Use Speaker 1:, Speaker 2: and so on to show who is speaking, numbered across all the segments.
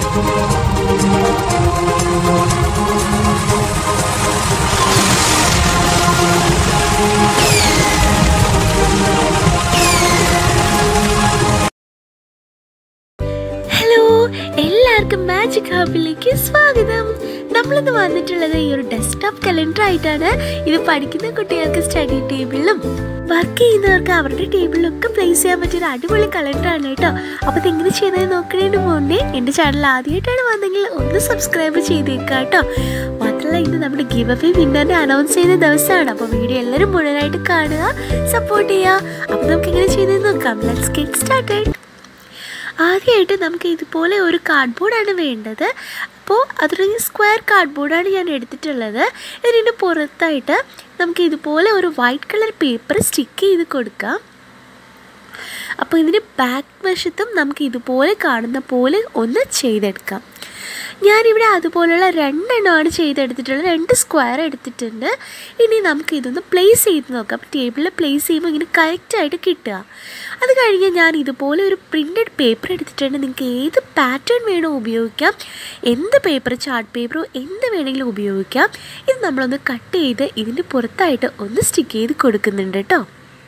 Speaker 1: hello എല്ലാവർക്കും magic ഹബിലേക്ക് സ്വാഗതം നമ്മളിന്ന് വന്നിട്ടുള്ളത് ഈ ഒരു ഡെസ്ക്ടോപ്പ് കലണ്ടർ ആയിട്ടാണ് ഇത് പഠിക്കുന്ന കുട്ടികൾക്ക് സ്റ്റഡി ടേബിളിലും വർക്ക് ചെയ്യുന്നവർക്ക് അവരുടെ ടേബിളിലൊക്കെ പ്ലേസ് ചെയ്യാൻ പറ്റിയ ഒരു അടിപൊളി കലണ്ടറാണ് കേട്ടോ അപ്പോൾ ഇതെങ്ങനെ ചെയ്തത് നോക്കുന്നതിന് മുന്നേ എൻ്റെ ചാനൽ ആദ്യമായിട്ടാണ് വന്നെങ്കിൽ ഒന്ന് സബ്സ്ക്രൈബ് ചെയ്തേക്കാം കേട്ടോ മാത്രമല്ല ഇന്ന് നമ്മുടെ ഗിവ് അവേ വിന്നറിനെ അനൗൺസ് ചെയ്ത ദിവസമാണ് അപ്പോൾ വീഡിയോ എല്ലാവരും മുഴുവനായിട്ട് കാണുക സപ്പോർട്ട് ചെയ്യുക അപ്പോൾ നമുക്ക് എങ്ങനെ ചെയ്തത് നോക്കാം ലെറ്റ്സ് ഗെറ്റ് സ്റ്റാർട്ടഡ് ആദ്യമായിട്ട് നമുക്ക് ഇതുപോലെ ഒരു കാർഡ്ബോർഡാണ് വേണ്ടത് അപ്പോൾ അതൊരു സ്ക്വയർ കാർഡ്ബോർഡാണ് ഞാൻ എടുത്തിട്ടുള്ളത് ഇതിൻ്റെ പുറത്തായിട്ട് നമുക്ക് ഇതുപോലെ ഒരു വൈറ്റ് കളർ പേപ്പർ സ്റ്റിക്ക് ചെയ്ത് കൊടുക്കാം അപ്പോൾ ഇതിന് ബാക്ക് വശത്തും നമുക്ക് ഇതുപോലെ കാണുന്ന പോലെ ഒന്ന് ചെയ്തെടുക്കാം ഞാനിവിടെ അതുപോലുള്ള രണ്ടെണ്ണമാണ് ചെയ്തെടുത്തിട്ടുള്ളത് രണ്ട് സ്ക്വയർ എടുത്തിട്ടുണ്ട് ഇനി നമുക്ക് ഇതൊന്ന് പ്ലേസ് ചെയ്ത് നോക്കാം ടേബിളിൽ പ്ലേസ് ചെയ്യുമ്പോൾ ഇങ്ങനെ കറക്റ്റായിട്ട് കിട്ടുക അത് കഴിഞ്ഞ് ഞാൻ ഇതുപോലെ ഒരു പ്രിൻറ്റഡ് പേപ്പർ എടുത്തിട്ടുണ്ട് നിങ്ങൾക്ക് ഏത് പാറ്റേൺ വേണോ ഉപയോഗിക്കാം എന്ത് പേപ്പർ ചാർട്ട് പേപ്പറോ എന്ത് വേണമെങ്കിലും ഉപയോഗിക്കാം ഇത് നമ്മളൊന്ന് കട്ട് ചെയ്ത് ഇതിൻ്റെ പുറത്തായിട്ട് ഒന്ന് സ്റ്റിക്ക് ചെയ്ത് കൊടുക്കുന്നുണ്ട് കേട്ടോ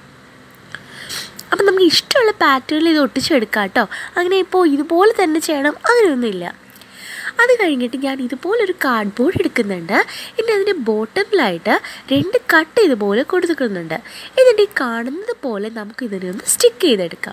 Speaker 1: അപ്പം നമുക്ക് ഇഷ്ടമുള്ള പാറ്റേണിൽ ഇത് ഒട്ടിച്ചെടുക്കാം കേട്ടോ അങ്ങനെ ഇപ്പോൾ ഇതുപോലെ തന്നെ ചെയ്യണം അങ്ങനെയൊന്നുമില്ല അത് കഴിഞ്ഞിട്ട് ഞാൻ ഇതുപോലൊരു കാർഡ്ബോർഡ് എടുക്കുന്നുണ്ട് ഇനി അതിൻ്റെ ബോട്ടമിലായിട്ട് രണ്ട് കട്ട് ഇതുപോലെ കൊടുക്കുന്നുണ്ട് എന്നിട്ട് ഈ കാണുന്നത് പോലെ നമുക്ക് ഇതിനെ ഒന്ന് സ്റ്റിക്ക് ചെയ്തെടുക്കാം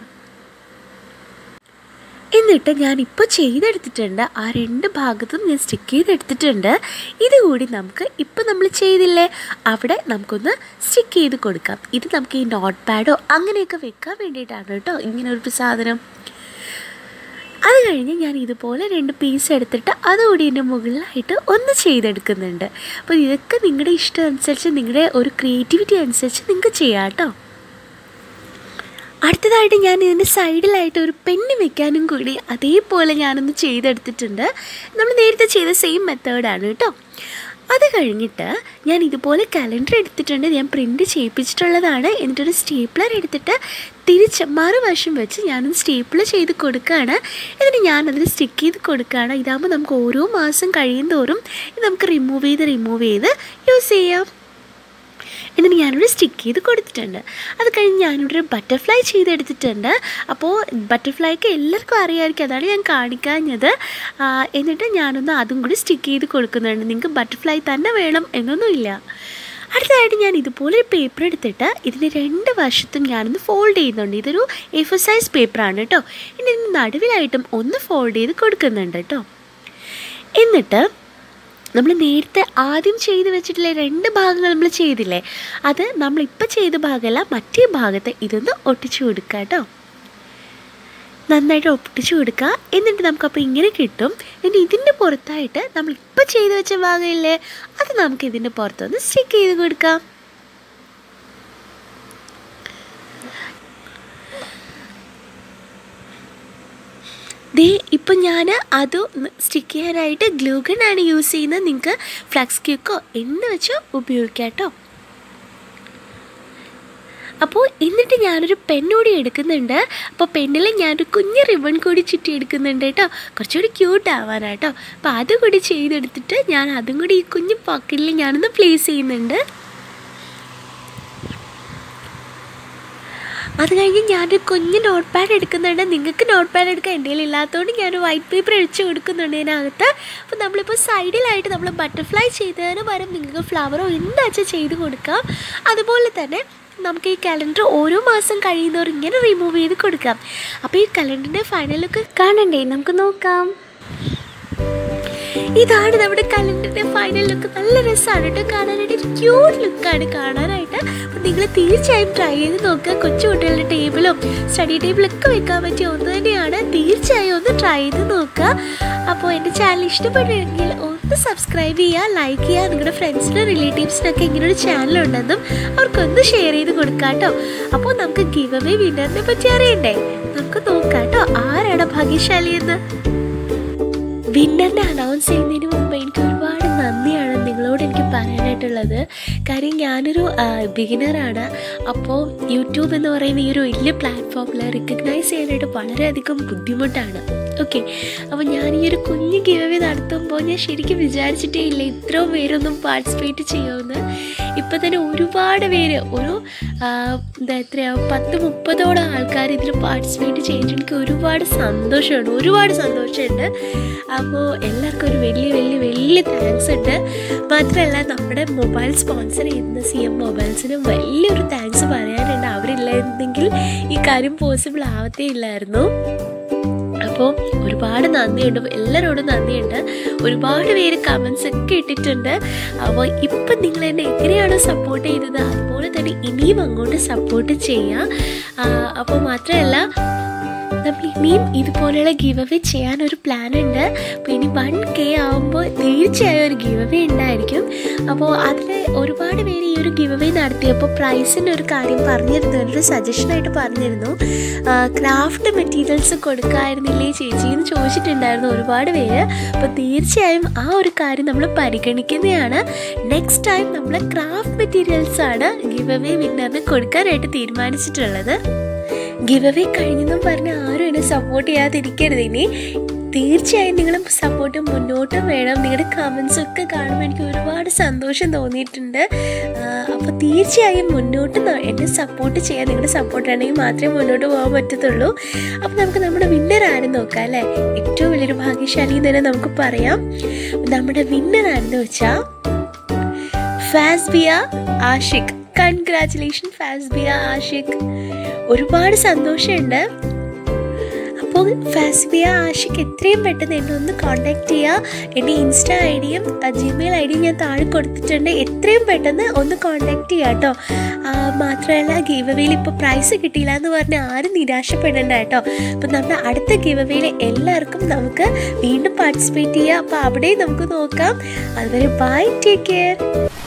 Speaker 1: എന്നിട്ട് ഞാൻ ഇപ്പോൾ ചെയ്തെടുത്തിട്ടുണ്ട് ആ രണ്ട് ഭാഗത്തും ഞാൻ സ്റ്റിക്ക് ചെയ്തെടുത്തിട്ടുണ്ട് ഇതുകൂടി നമുക്ക് ഇപ്പോൾ നമ്മൾ ചെയ്തില്ലേ അവിടെ നമുക്കൊന്ന് സ്റ്റിക്ക് ചെയ്ത് കൊടുക്കാം ഇത് നമുക്ക് ഈ നോട്ട് പാഡോ അങ്ങനെയൊക്കെ വെക്കാൻ വേണ്ടിയിട്ടാണ് കേട്ടോ ഇങ്ങനെ ഒരു സാധനം അത് കഴിഞ്ഞ് ഞാൻ ഇതുപോലെ രണ്ട് പീസ് എടുത്തിട്ട് അതുകൂടി ഇതിൻ്റെ മുകളിലായിട്ട് ഒന്ന് ചെയ്തെടുക്കുന്നുണ്ട് അപ്പോൾ ഇതൊക്കെ നിങ്ങളുടെ ഇഷ്ടം അനുസരിച്ച് നിങ്ങളുടെ ഒരു ക്രിയേറ്റിവിറ്റി അനുസരിച്ച് നിങ്ങൾക്ക് ചെയ്യാം കേട്ടോ അടുത്തതായിട്ട് ഞാൻ ഇതിൻ്റെ സൈഡിലായിട്ട് ഒരു പെണ്ണ് വെക്കാനും കൂടി അതേപോലെ ഞാനൊന്ന് ചെയ്തെടുത്തിട്ടുണ്ട് നമ്മൾ നേരത്തെ ചെയ്ത സെയിം മെത്തേഡാണ് കേട്ടോ അത് കഴിഞ്ഞിട്ട് ഞാൻ ഇതുപോലെ കലണ്ടർ എടുത്തിട്ടുണ്ട് ഞാൻ പ്രിൻ്റ് ചെയ്യിപ്പിച്ചിട്ടുള്ളതാണ് എന്നിട്ടൊരു സ്റ്റേപ്ലർ എടുത്തിട്ട് തിരിച്ച് മറുവശം വെച്ച് ഞാനൊന്ന് സ്റ്റേപ്പിൾ ചെയ്ത് കൊടുക്കുകയാണ് എന്നിട്ട് ഞാനതിൽ സ്റ്റിക്ക് ചെയ്ത് കൊടുക്കുകയാണ് ഇതാകുമ്പോൾ നമുക്ക് ഓരോ മാസം കഴിയും തോറും ഇത് നമുക്ക് റിമൂവ് ചെയ്ത് റിമൂവ് ചെയ്ത് യൂസ് ചെയ്യാം എന്നിട്ട് ഞാനിവിടെ സ്റ്റിക്ക് ചെയ്ത് കൊടുത്തിട്ടുണ്ട് അത് കഴിഞ്ഞ് ഞാനിവിടെ ഒരു ബട്ടർഫ്ലൈ ചെയ്തെടുത്തിട്ടുണ്ട് അപ്പോൾ ബട്ടർഫ്ലൈക്ക് എല്ലാവർക്കും അറിയാമായിരിക്കും അതാണ് ഞാൻ കാണിക്കാഞ്ഞത് എന്നിട്ട് ഞാനൊന്ന് അതും കൂടി സ്റ്റിക്ക് ചെയ്ത് കൊടുക്കുന്നുണ്ട് നിങ്ങൾക്ക് ബട്ടർഫ്ലൈ തന്നെ വേണം എന്നൊന്നുമില്ല അടുത്തതായിട്ട് ഞാൻ ഇതുപോലെ ഒരു പേപ്പർ എടുത്തിട്ട് ഇതിൻ്റെ രണ്ട് വശത്തും ഞാനൊന്ന് ഫോൾഡ് ചെയ്യുന്നുണ്ട് ഇതൊരു എഫ് സൈസ് പേപ്പറാണ് കേട്ടോ ഇനി ഇതിന് നടുവിലായിട്ടും ഒന്ന് ഫോൾഡ് ചെയ്ത് കൊടുക്കുന്നുണ്ട് കേട്ടോ എന്നിട്ട് നമ്മൾ നേരത്തെ ആദ്യം ചെയ്ത് വെച്ചിട്ടുള്ള രണ്ട് ഭാഗങ്ങൾ നമ്മൾ ചെയ്തില്ലേ അത് നമ്മളിപ്പോൾ ചെയ്ത ഭാഗമല്ല മറ്റേ ഭാഗത്ത് ഇതൊന്ന് ഒട്ടിച്ചു കൊടുക്കുക കേട്ടോ നന്നായിട്ട് ഒട്ടിച്ചു കൊടുക്കുക എന്നിട്ട് നമുക്കപ്പോൾ ഇങ്ങനെ കിട്ടും എന്നിട്ട് ഇതിൻ്റെ പുറത്തായിട്ട് നമ്മളിപ്പോൾ ചെയ്ത് വെച്ച ഭാഗമില്ലേ അത് നമുക്ക് ഇതിൻ്റെ പുറത്തൊന്ന് സ്റ്റിക്ക് ചെയ്ത് കൊടുക്കാം ദേ ഇപ്പം ഞാൻ അത് സ്റ്റിക്ക് ചെയ്യാനായിട്ട് ഗ്ലൂഗൺ ആണ് യൂസ് ചെയ്യുന്നത് നിങ്ങൾക്ക് ഫ്ലക്സ് ക്യൂക്കോ എന്ത് വെച്ചോ ഉപയോഗിക്കാം കേട്ടോ അപ്പോൾ എന്നിട്ട് ഞാനൊരു പെണ്ണൂടി എടുക്കുന്നുണ്ട് അപ്പോൾ പെണ്ണിൽ ഞാനൊരു കുഞ്ഞ് റിബൺ കൂടി ചുറ്റി എടുക്കുന്നുണ്ട് കേട്ടോ കുറച്ചുകൂടി ക്യൂട്ട് ആവാനാട്ടോ അപ്പോൾ അതും കൂടി ചെയ്തെടുത്തിട്ട് ഞാൻ അതും കൂടി ഈ കുഞ്ഞ് പോക്കറ്റിൽ ഞാനൊന്ന് പ്ലേസ് ചെയ്യുന്നുണ്ട് അത് കഴിഞ്ഞ് ഞാനൊരു കുഞ്ഞ് നോട്ട് പാഡ് എടുക്കുന്നുണ്ട് നിങ്ങൾക്ക് നോട്ട് പാഡ് എടുക്കാൻ എൻ്റെ കയ്യിൽ ഇല്ലാത്തതുകൊണ്ട് ഞാൻ വൈറ്റ് പേപ്പർ അടിച്ച് കൊടുക്കുന്നുണ്ട് ഇതിനകത്ത് അപ്പോൾ നമ്മളിപ്പോൾ സൈഡിലായിട്ട് നമ്മൾ ബട്ടർഫ്ലൈ ചെയ്തതിന് പകരം നിങ്ങൾക്ക് ഫ്ലവറോ എന്താച്ചാൽ ചെയ്ത് കൊടുക്കാം അതുപോലെ തന്നെ നമുക്ക് ഈ കലണ്ടർ ഓരോ മാസം കഴിയുന്നവർ ഇങ്ങനെ റിമൂവ് ചെയ്ത് കൊടുക്കാം അപ്പോൾ ഈ കലണ്ടറിൻ്റെ ഫൈനൽ ലുക്ക് കാണണ്ടേ നമുക്ക് നോക്കാം ഇതാണ് നമ്മുടെ കലണ്ടറിന്റെ ഫൈനൽ ലുക്ക് നല്ല രസമാണ് കേട്ടോ കാണാനായിട്ട് ഒരു ക്യൂട്ട് ലുക്കാണ് കാണാനായിട്ട് അപ്പം നിങ്ങൾ തീർച്ചയായും ട്രൈ ചെയ്ത് നോക്കുക കൊച്ചു കുട്ടികളുടെ ടേബിളും സ്റ്റഡി ടേബിളൊക്കെ വെക്കാൻ പറ്റിയ ഒന്ന് തന്നെയാണ് തീർച്ചയായും ഒന്ന് ട്രൈ ചെയ്ത് നോക്കുക അപ്പോൾ എൻ്റെ ചാനൽ ഇഷ്ടപ്പെടുമെങ്കിൽ ഒന്ന് സബ്സ്ക്രൈബ് ചെയ്യുക ലൈക്ക് ചെയ്യുക നിങ്ങളുടെ ഫ്രണ്ട്സിനും റിലേറ്റീവ്സിനൊക്കെ ഇങ്ങനെ ഒരു ചാനലുണ്ടെന്നും അവർക്കൊന്ന് ഷെയർ ചെയ്ത് കൊടുക്കാം കേട്ടോ അപ്പോൾ നമുക്ക് ഗിവ് അവേ വിന്നറിനെ പറ്റി അറിയണ്ടേ നമുക്ക് നോക്കാം കേട്ടോ ആരാണ് ഭാഗ്യശാലി എന്ന് വിന്നറിനെ അനൗൺസ് ചെയ്യുന്നതിന് മുമ്പ് എനിക്ക് ഒരുപാട് നന്ദിയാണ് നിങ്ങളോട് എനിക്ക് പറയാനായിട്ടുള്ളത് കാര്യം ഞാനൊരു ബിഗിനറാണ് അപ്പോൾ യൂട്യൂബ് എന്ന് പറയുന്ന ഈ ഒരു വലിയ പ്ലാറ്റ്ഫോമിൽ റിക്കഗ്നൈസ് ചെയ്യാനായിട്ട് വളരെയധികം ബുദ്ധിമുട്ടാണ് ഓക്കെ അപ്പോൾ ഞാൻ ഈ ഒരു കുഞ്ഞ് ഗിവവേ നടത്തുമ്പോൾ ഞാൻ ശരിക്കും വിചാരിച്ചിട്ടേ ഇല്ല ഇത്രയും പേരൊന്നും പാർട്ടിസിപ്പേറ്റ് ചെയ്യുമെന്ന് ഇപ്പം തന്നെ ഒരുപാട് പേര് ഒരു ആ, എന്താ എത്രയാ പത്ത് മുപ്പതോളം ആൾക്കാർ ഇതിൽ പാർട്ടിസിപ്പേറ്റ് ചെയ്തിട്ട് എനിക്ക് ഒരുപാട് സന്തോഷമുണ്ട് ഒരുപാട് സന്തോഷമുണ്ട് അപ്പോൾ എല്ലാവർക്കും ഒരു വലിയ വലിയ വലിയ താങ്ക്സ് ഉണ്ട് മാത്രമല്ല നമ്മുടെ മൊബൈൽ സ്പോൺസർ ചെയ്യുന്ന സി എം മൊബൈൽസിനും വലിയൊരു താങ്ക്സ് പറയാനുണ്ട് അവരില്ലായിരുന്നെങ്കിൽ ഈ കാര്യം പോസിബിൾ ആവത്തേ ഇല്ലായിരുന്നു അപ്പോൾ ഒരുപാട് നന്ദിയുണ്ട് എല്ലാവരോടും നന്ദിയുണ്ട് ഒരുപാട് പേര് കമൻസ് ഒക്കെ ഇട്ടിട്ടുണ്ട് അപ്പോൾ ഇപ്പം നിങ്ങൾ എന്നെ എങ്ങനെയാണോ സപ്പോർട്ട് ചെയ്തത് അതുപോലെ തന്നെ ഇനിയും അങ്ങോട്ട് സപ്പോർട്ട് ചെയ്യാം അപ്പോൾ മാത്രമല്ല നമ്മൾ ഇനിയും ഇതുപോലെയുള്ള ഗിവ് അവേ ചെയ്യാൻ ഒരു പ്ലാൻ ഉണ്ട് അപ്പോൾ ഇനി വൺ കെ ആകുമ്പോൾ തീർച്ചയായും ഒരു ഗിവ് അവേ ഉണ്ടായിരിക്കും അപ്പോൾ അതിൽ ഒരുപാട് പേര് ഈ ഒരു ഗിവ് അവേ നടത്തിയപ്പോൾ പ്രൈസിൻ്റെ ഒരു കാര്യം പറഞ്ഞിരുന്നു ഒരു സജഷനായിട്ട് പറഞ്ഞിരുന്നു ക്രാഫ്റ്റ് മെറ്റീരിയൽസ് കൊടുക്കായിരുന്നില്ലേ ചേച്ചി എന്ന് ചോദിച്ചിട്ടുണ്ടായിരുന്നു ഒരുപാട് പേര് അപ്പോൾ തീർച്ചയായും ആ ഒരു കാര്യം നമ്മൾ പരിഗണിക്കുന്നതാണ് നെക്സ്റ്റ് ടൈം നമ്മൾ ക്രാഫ്റ്റ് മെറ്റീരിയൽസ് ആണ് ഗിവ് അവേ വിന്നറിന് കൊടുക്കാനായിട്ട് തീരുമാനിച്ചിട്ടുള്ളത് ഗിവ് അവേ കഴിഞ്ഞെന്നും പറഞ്ഞ് ആരും എന്നെ സപ്പോർട്ട് ചെയ്യാതിരിക്കരുത് ഇനി തീർച്ചയായും നിങ്ങളും സപ്പോർട്ട് മുന്നോട്ട് വേണം നിങ്ങളുടെ കമൻസ് ഒക്കെ കാണുമ്പോൾ എനിക്ക് ഒരുപാട് സന്തോഷം തോന്നിയിട്ടുണ്ട് അപ്പോൾ തീർച്ചയായും മുന്നോട്ട് ന- എന്നെ സപ്പോർട്ട് ചെയ്യാൻ നിങ്ങളുടെ സപ്പോർട്ട് ആണെങ്കിൽ മാത്രമേ മുന്നോട്ട് പോകാൻ പറ്റത്തുള്ളൂ അപ്പോൾ നമുക്ക് നമ്മുടെ വിന്നർ ആരും നോക്കാം അല്ലേ ഏറ്റവും വലിയൊരു ഭാഗ്യശാലി എന്ന് തന്നെ നമുക്ക് പറയാം നമ്മുടെ വിന്നർ ആരെന്ന് വെച്ചാൽ ഫാസ്ബിയ ആഷിഖ് കൺഗ്രാറ്റുലേഷൻ ഫാസ്ബിയ ആഷിഖ് ഒരുപാട് സന്തോഷമുണ്ട് അപ്പോൾ ഫാസ്ബിയ ആഷിഖ് എത്രയും പെട്ടെന്ന് എന്നെ ഒന്ന് കോൺടാക്ട് ചെയ്യുക എൻ്റെ ഇൻസ്റ്റാ ഐ ഡിയും ജിമെയിൽ ഐ ഡിയും ഞാൻ താഴെ കൊടുത്തിട്ടുണ്ട് എത്രയും പെട്ടെന്ന് ഒന്ന് കോൺടാക്ട് ചെയ്യുക കേട്ടോ മാത്രമല്ല ഗീവവേയിൽ ഇപ്പോൾ പ്രൈസ് കിട്ടിയില്ല എന്ന് പറഞ്ഞ് ആരും നിരാശപ്പെടേണ്ട കേട്ടോ അപ്പം നമ്മുടെ അടുത്ത ഗീവവേയിൽ എല്ലാവർക്കും നമുക്ക് വീണ്ടും പാർട്ടിസിപ്പേറ്റ് ചെയ്യാം അപ്പോൾ അവിടെയും നമുക്ക് നോക്കാം അതുവരെ ബൈ ടേക്ക് കെയർ